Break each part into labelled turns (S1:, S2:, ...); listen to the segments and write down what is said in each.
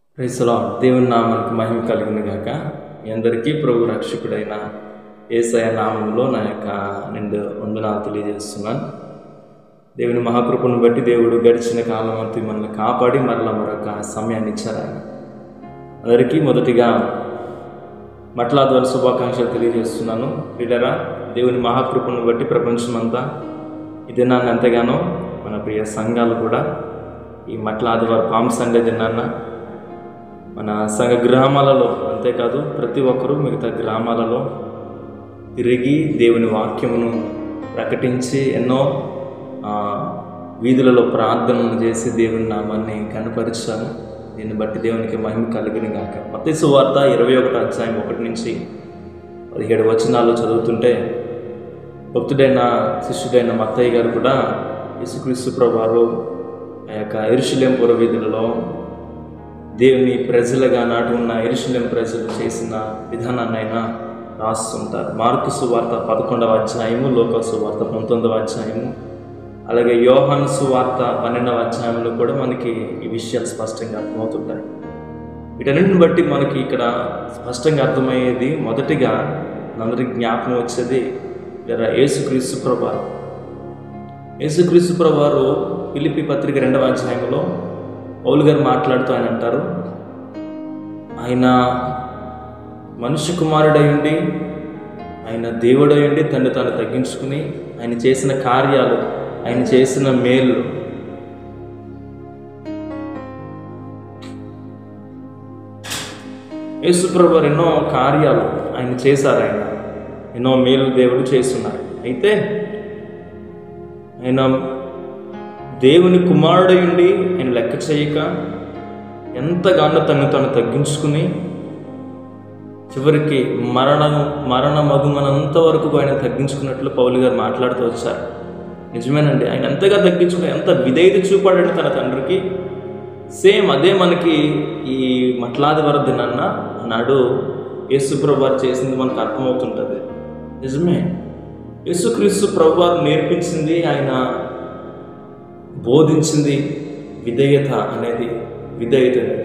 S1: ప్రైస్లో దేవుని నామానికి మహిమ కలిగిన గాక మీ అందరికీ ప్రభు రక్షకుడైన ఏసయ నామంలో నా యొక్క నిండు వందనాలు తెలియజేస్తున్నాను దేవుని మహాకృపను బట్టి దేవుడు గడిచిన కాలం అంతా మనల్ని కాపాడి మరలా మరొక సమయాన్ని ఇచ్చారు ఆయన అందరికీ మొదటిగా మట్లా ద్వారా శుభాకాంక్షలు తెలియజేస్తున్నాను ప్రియులరా దేవుని మహాకృపను బట్టి ప్రపంచమంతా ఈ దినాన్ని ఎంతగానో మన ప్రియ సంఘాలు కూడా ఈ మట్ల ఆదివారం పామ్ సండే దినాన్న మన సంఘ గ్రామాలలో అంతేకాదు ప్రతి ఒక్కరూ మిగతా గ్రామాలలో తిరిగి దేవుని వాక్యమును ప్రకటించి ఎన్నో ఆ, వీధులలో ప్రార్థనలు చేసి దేవుని నామాన్ని కనపరిచాను దీన్ని బట్టి దేవునికి మహిమ కలిగిన గాక మత్తి సువార్త ఇరవై ఒకటి అధ్యాయం ఒకటి నుంచి పదిహేడు వచనాలు చదువుతుంటే భక్తుడైన శిష్యుడైన మత్తయ్య గారు కూడా యేసుక్రీస్తు ప్రభువారు ఆ యొక్క ఎరుషులేం పుర వీధులలో దేవుని ప్రజలుగా నాటి ఉన్న ఎరుషులేం ప్రజలు చేసిన విధానాన్ని అయినా రాస్తుంటారు మార్కు సువార్త పదకొండవ అధ్యాయము లోక సువార్త పంతొమ్మిదవ అధ్యాయము అలాగే యోహాను సువార్త పన్నెండవ అధ్యాయంలో కూడా మనకి ఈ విషయాలు స్పష్టంగా అర్థమవుతుంటాయి వీటన్నిటిని బట్టి మనకి ఇక్కడ స్పష్టంగా అర్థమయ్యేది మొదటిగా మనందరికి జ్ఞాపకం వచ్చేది లేదా యేసుక్రీస్తు ప్రభావం యేసుక్రీస్తు ప్రభువారు పిలిపి పత్రిక రెండవ అధ్యాయంలో పౌలు గారు మాట్లాడుతూ ఆయన అంటారు ఆయన మనుష్య కుమారుడై ఉండి ఆయన దేవుడై ఉండి తను తాను తగ్గించుకుని ఆయన చేసిన కార్యాలు ఆయన చేసిన మేలు యేసుప్రభు వారు ఎన్నో కార్యాలు ఆయన చేశారు ఆయన ఎన్నో మేలు దేవుడు చేస్తున్నారు అయితే ఆయన దేవుని కుమారుడై ఉండి ఆయన లెక్క చేయక ఎంతగానో తను తను తగ్గించుకుని చివరికి మరణం మరణ మగుమనంత వరకు ఆయన తగ్గించుకున్నట్లు పౌలు గారు మాట్లాడుతూ వచ్చారు నిజమేనండి ఆయన ఎంతగా తగ్గించుకుని ఎంత విధేయత చూపాడండి తన తండ్రికి సేమ్ అదే మనకి ఈ మట్లాది వరదినన్న నాడు యేసుప్రభు వారు చేసింది మనకు అర్థమవుతుంటుంది నిజమే యేసుక్రీస్తు ప్రభు వారు నేర్పించింది ఆయన బోధించింది విధేయత అనేది విధేయత అనేది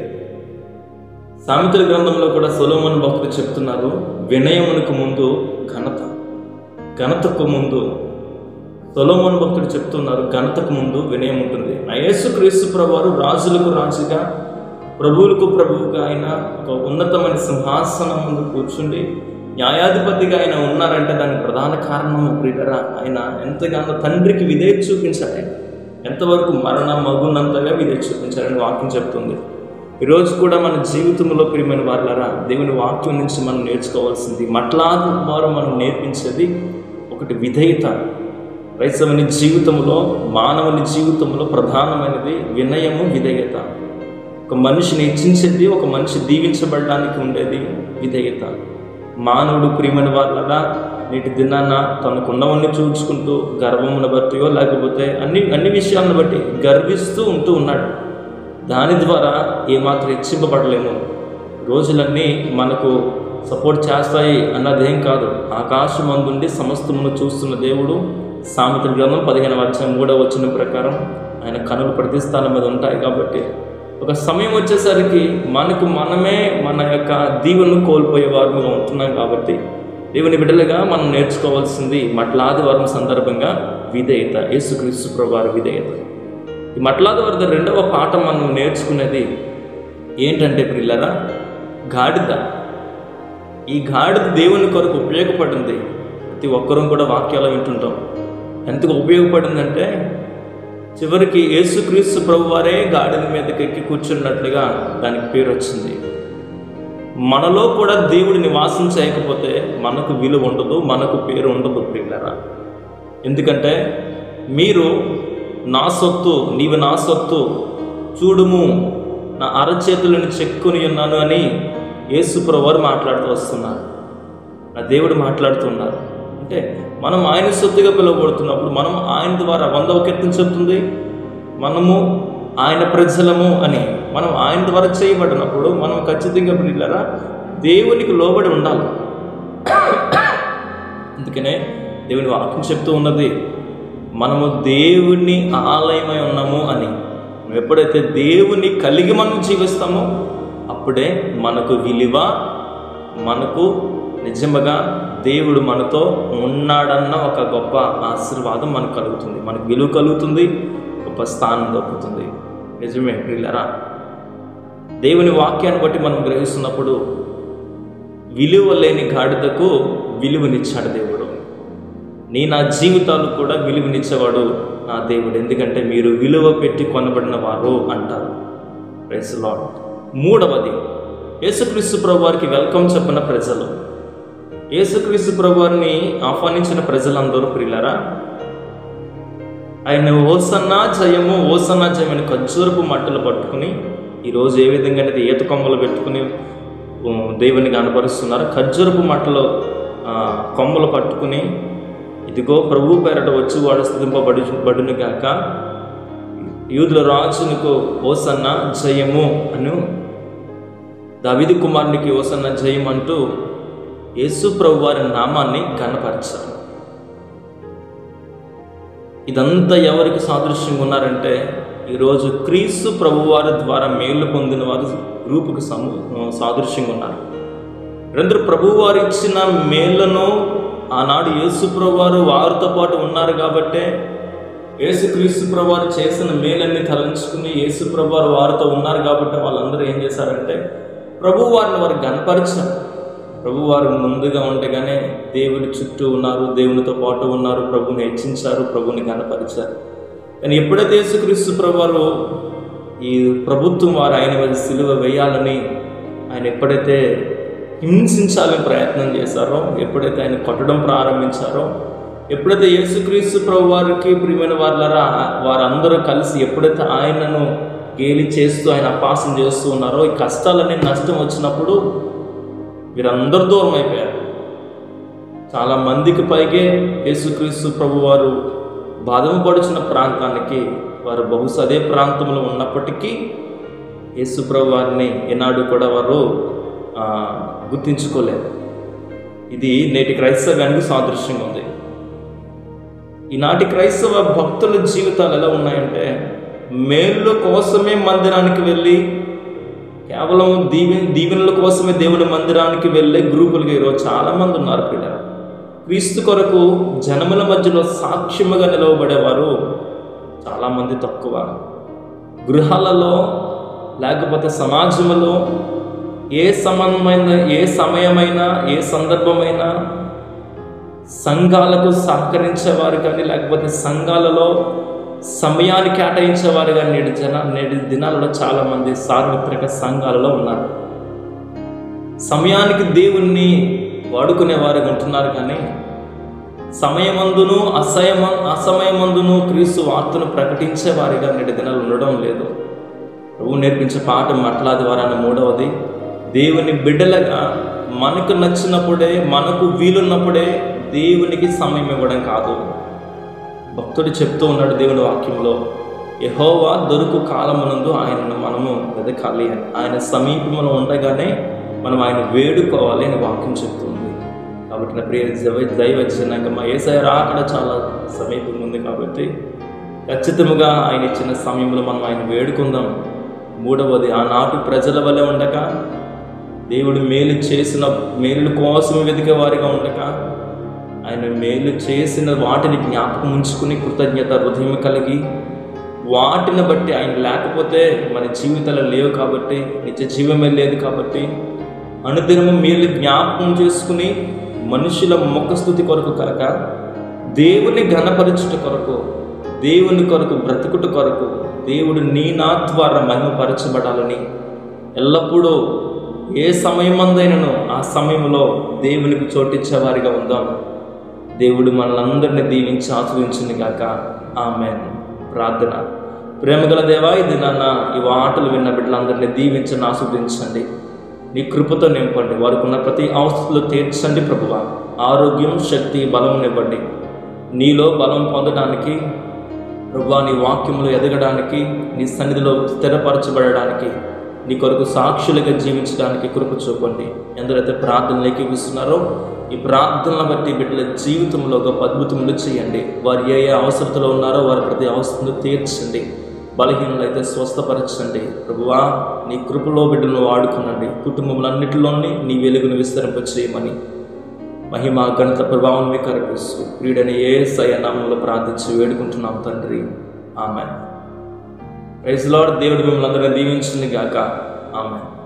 S1: సామెతల గ్రంథంలో కూడా సొలోమన్ భక్తులు చెప్తున్నారు వినయమునకు ముందు ఘనత ఘనతకు ముందు సొలోమన్ భక్తుడు చెప్తున్నారు ఘనతకు ముందు వినయం ఉంటుంది ఆ యేసుక్రీస్తు ప్రభువారు రాజులకు రాజుగా ప్రభువులకు ప్రభువుగా ఆయన ఒక ఉన్నతమైన సింహాసనం ముందు కూర్చుండి న్యాయాధిపతిగా ఆయన ఉన్నారంటే దానికి ప్రధాన కారణము ప్రియరా ఆయన ఎంతగానో తండ్రికి విధేయత చూపించాడు ఆయన ఎంతవరకు మరణ మగునంతగా విధేయత చూపించారని వాక్యం చెప్తుంది ఈరోజు కూడా మన జీవితంలో ప్రియమైన వాళ్ళరా దేవుని వాక్యం నుంచి మనం నేర్చుకోవాల్సింది మట్లాది వారు మనం నేర్పించేది ఒకటి విధేయత క్రైస్తవుని జీవితంలో మానవుని జీవితంలో ప్రధానమైనది వినయము విధేయత ఒక మనిషిని హెచ్చించేది ఒక మనిషి దీవించబడడానికి ఉండేది విధేయత మానవుడు ప్రియమైన వాళ్ళగా నేటి దినాన తనకున్నవన్నీ చూచుకుంటూ గర్వమును బట్టియో లేకపోతే అన్ని అన్ని విషయాలను బట్టి గర్విస్తూ ఉంటూ ఉన్నాడు దాని ద్వారా ఏమాత్రం హెచ్చింపబడలేము రోజులన్నీ మనకు సపోర్ట్ చేస్తాయి అన్నదేం కాదు ఆకాశం అందుండి సమస్తమును చూస్తున్న దేవుడు సామెతల గ్రంథం పదిహేను అధ్యాయం మూడవ వచ్చిన ప్రకారం ఆయన కనులు ప్రతి స్థానం మీద ఉంటాయి కాబట్టి ఒక సమయం వచ్చేసరికి మనకు మనమే మన యొక్క దీవెను కోల్పోయే వారముగా ఉంటున్నాం కాబట్టి దేవుని బిడ్డలుగా మనం నేర్చుకోవాల్సింది మట్లాదివారం సందర్భంగా విధేయత యేసుక్రీస్తు ప్రభువారి విధేయత ఈ మట్లాదివారి రెండవ పాఠం మనం నేర్చుకునేది ఏంటంటే పిల్లరా గాడిద ఈ గాడిద దేవుని కొరకు ఉపయోగపడింది ప్రతి ఒక్కరూ కూడా వాక్యాలు వింటుంటాం ఎంతగా ఉపయోగపడిందంటే చివరికి యేసుక్రీస్తు ప్రభు వారే గాడిద మీదకి ఎక్కి కూర్చున్నట్లుగా దానికి పేరు వచ్చింది మనలో కూడా దేవుడు నివాసం చేయకపోతే మనకు విలువ ఉండదు మనకు పేరు ఉండదు ప్రియులరా ఎందుకంటే మీరు నా సొత్తు నీవు నా సొత్తు చూడుము నా అరచేతులను చెక్కుని ఉన్నాను అని యేసుప్రవారు మాట్లాడుతూ వస్తున్నారు నా దేవుడు మాట్లాడుతున్నారు అంటే మనం ఆయన సొత్తుగా పిలువబడుతున్నప్పుడు మనం ఆయన ద్వారా వందవ కీర్తన చెప్తుంది మనము ఆయన ప్రజలము అని మనం ఆయన ద్వారా చేయబడినప్పుడు మనం ఖచ్చితంగా పిల్లరా దేవునికి లోబడి ఉండాలి అందుకనే దేవుని వాక్యం చెప్తూ ఉన్నది మనము దేవుని ఆలయమై ఉన్నాము అని మనం ఎప్పుడైతే దేవుని కలిగి మనం జీవిస్తామో అప్పుడే మనకు విలువ మనకు నిజముగా దేవుడు మనతో ఉన్నాడన్న ఒక గొప్ప ఆశీర్వాదం మనకు కలుగుతుంది మనకు విలువ కలుగుతుంది గొప్ప స్థానం దొరుకుతుంది నిజమే ప్రియులరా దేవుని వాక్యాన్ని బట్టి మనం గ్రహిస్తున్నప్పుడు విలువ లేని గాడిదకు విలువనిచ్చాడు దేవుడు నీ నా జీవితాలు కూడా విలువనిచ్చేవాడు నా దేవుడు ఎందుకంటే మీరు విలువ పెట్టి కొనబడిన వారు అంటారు ప్రైస్ లార్డ్ మూడవది యేసుక్రీస్తు ప్రభు వారికి వెల్కమ్ చెప్పిన ప్రజలు యేసుక్రీస్తు ప్రభు వారిని ఆహ్వానించిన ప్రజలందరూ ప్రియులరా ఆయన ఓసన్నా జయము ఓసన్నా జయం అని ఖర్జూరపు మట్టలు పట్టుకుని ఈరోజు ఏ విధంగా అయితే ఈత కొమ్మలు పెట్టుకుని ఉ, దేవుని కనపరుస్తున్నారు ఖర్జూరపు మట్టలు ఆ, కొమ్మలు పట్టుకుని ఇదిగో ప్రభు పేరట వచ్చి వాడు స్థుతింపబడి బడును గాక యూదుల రాజునికి ఓసన్న జయము అను దావిది కుమారునికి ఓసన్న జయం అంటూ యేసు ప్రభు వారి నామాన్ని కనపరిచారు ఇదంతా ఎవరికి సాదృశ్యంగా ఉన్నారంటే ఈరోజు క్రీస్తు ప్రభువారి ద్వారా మేలు పొందిన వారు గ్రూపుకు సము సాదృశ్యంగా ఉన్నారు వీరందరూ ప్రభువారు ఇచ్చిన మేళ్లను ఆనాడు యేసు ప్రభువారు వారితో పాటు ఉన్నారు కాబట్టే యేసు క్రీస్తు ప్రభువారు చేసిన మేలన్నీ తలంచుకుని యేసు ప్రభువారు వారితో ఉన్నారు కాబట్టి వాళ్ళందరూ ఏం చేశారంటే ప్రభువారిని వారు గనపరిచారు ప్రభువారు ముందుగా ఉండగానే దేవుడి చుట్టూ ఉన్నారు దేవునితో పాటు ఉన్నారు ప్రభుని హెచ్చించారు ప్రభుని గనపరిచారు కానీ ఎప్పుడైతే యేసుక్రీస్తు ప్రభువారు ఈ ప్రభుత్వం వారు ఆయన మీద సిలువ వేయాలని ఆయన ఎప్పుడైతే హింసించాలని ప్రయత్నం చేశారో ఎప్పుడైతే ఆయన కొట్టడం ప్రారంభించారో ఎప్పుడైతే యేసుక్రీస్తు ప్రభు వారికి ప్రియమైన వాళ్ళరా వారందరూ కలిసి ఎప్పుడైతే ఆయనను గేలి చేస్తూ ఆయన అపాసం చేస్తూ ఉన్నారో ఈ కష్టాలన్నీ నష్టం వచ్చినప్పుడు వీరందరూ దూరం అయిపోయారు చాలా మందికి పైగే యేసుక్రీస్తు ప్రభు వారు బాధపడుచున్న ప్రాంతానికి వారు బహుశా అదే ప్రాంతంలో ఉన్నప్పటికీ యేసు ప్రభు వారిని ఏనాడు కూడా వారు ఆ, గుర్తించుకోలేదు ఇది నేటి క్రైస్తవానికి సాదృశ్యంగా ఉంది ఈనాటి క్రైస్తవ భక్తుల జీవితాలు ఎలా ఉన్నాయంటే మేళ్ళ కోసమే మందిరానికి వెళ్ళి కేవలం దీవె దీవెనల కోసమే దేవుడి మందిరానికి వెళ్ళే గ్రూపులుగా ఈరోజు చాలామంది ఉన్నారు పిల్లలు క్రీస్తు కొరకు జనముల మధ్యలో సాక్ష్యముగా నిలవబడేవారు చాలామంది తక్కువ గృహాలలో లేకపోతే సమాజంలో ఏ సమయమైన ఏ సమయమైనా ఏ సందర్భమైనా సంఘాలకు సహకరించేవారు కానీ లేకపోతే సంఘాలలో సమయాన్ని కేటాయించేవారు కానీ నేటి జన నేటి దినాలలో చాలామంది సార్వత్రిక సంఘాలలో ఉన్నారు సమయానికి దేవుణ్ణి వాడుకునేవారుగా ఉంటున్నారు కానీ సమయమందును అసయమ అసమయమందును క్రీస్తు వార్తను ప్రకటించే వారిగా నేటి దినాలు ఉండడం లేదు ప్రభు నేర్పించే పాట మట్లాది వారాన్ని మూడవది దేవుని బిడ్డలుగా మనకు నచ్చినప్పుడే మనకు వీలున్నప్పుడే దేవునికి సమయం ఇవ్వడం కాదు భక్తుడు చెప్తూ ఉన్నాడు దేవుని వాక్యంలో యహోవా దొరుకు కాలమునందు ఆయనను మనము వెదకాలి అని ఆయన సమీపంలో ఉండగానే మనం ఆయన వేడుకోవాలి అని వాక్యం చెప్తుంది కాబట్టి నా ప్రియ దైవ దైవ జనాంగ మా ఏసఐ రాకడ చాలా సమీపం ఉంది కాబట్టి ఖచ్చితంగా ఆయన ఇచ్చిన సమయంలో మనం ఆయన వేడుకుందాం మూడవది ఆనాటి ప్రజల వల్లే ఉండక దేవుడు మేలు చేసిన మేలు కోసం వెతికే వారిగా ఉండక ఆయన మేలు చేసిన వాటిని జ్ఞాపకం ఉంచుకుని కృతజ్ఞత హృదయం కలిగి వాటిని బట్టి ఆయన లేకపోతే మన జీవితాలు లేవు కాబట్టి నిత్య జీవమే లేదు కాబట్టి అనుదినము మేలు జ్ఞాపకం చేసుకుని మనుషుల ముఖస్థుతి కొరకు కాక దేవుని ఘనపరచుట కొరకు దేవుని కొరకు బ్రతుకుట కొరకు దేవుడు నీ నా ద్వారా మహిమపరచబడాలని ఎల్లప్పుడూ ఏ సమయమందైనను ఆ సమయంలో దేవునికి చోటిచ్చే వారిగా ఉందాం దేవుడు మనల్ని దీవించి ఆస్వాదించింది కాక ఆమె ప్రార్థన ప్రేమగల దేవా ఇది నాన్న ఈ ఆటలు విన్న బిడ్డలందరినీ దీవించండి ఆస్వాదించండి నీ కృపతో నింపండి వారికి ఉన్న ప్రతి అవస్థలు తీర్చండి ప్రభువ ఆరోగ్యం శక్తి బలం ఇవ్వండి నీలో బలం పొందడానికి ప్రభువా నీ వాక్యములు ఎదగడానికి నీ సన్నిధిలో స్థిరపరచబడడానికి నీ కొరకు సాక్షులుగా జీవించడానికి కృప చూపండి ఎందరైతే ప్రార్థనలు ఏకీపిస్తున్నారో ఈ ప్రార్థనలను బట్టి బిడ్డల జీవితంలో గొప్ప అద్భుతములు చేయండి వారు ఏ ఏ అవసరతలో ఉన్నారో వారి ప్రతి అవసరను తీర్చండి బలహీనులైతే స్వస్థపరచండి ప్రభువా నీ కృపలో బిడ్డలను వాడుకునండి కుటుంబములన్నిటిలోని నీ వెలుగును విస్తరింపచేయమని మహిమ గణిత ప్రభావం మీకు అర్పిస్తూ వీడని ఏ నామంలో ప్రార్థించి వేడుకుంటున్నాం తండ్రి ఆమె ప్రైజ్ లార్డ్ దేవుడు మిమ్మల్ని అందరినీ దీవించింది గాక ఆమె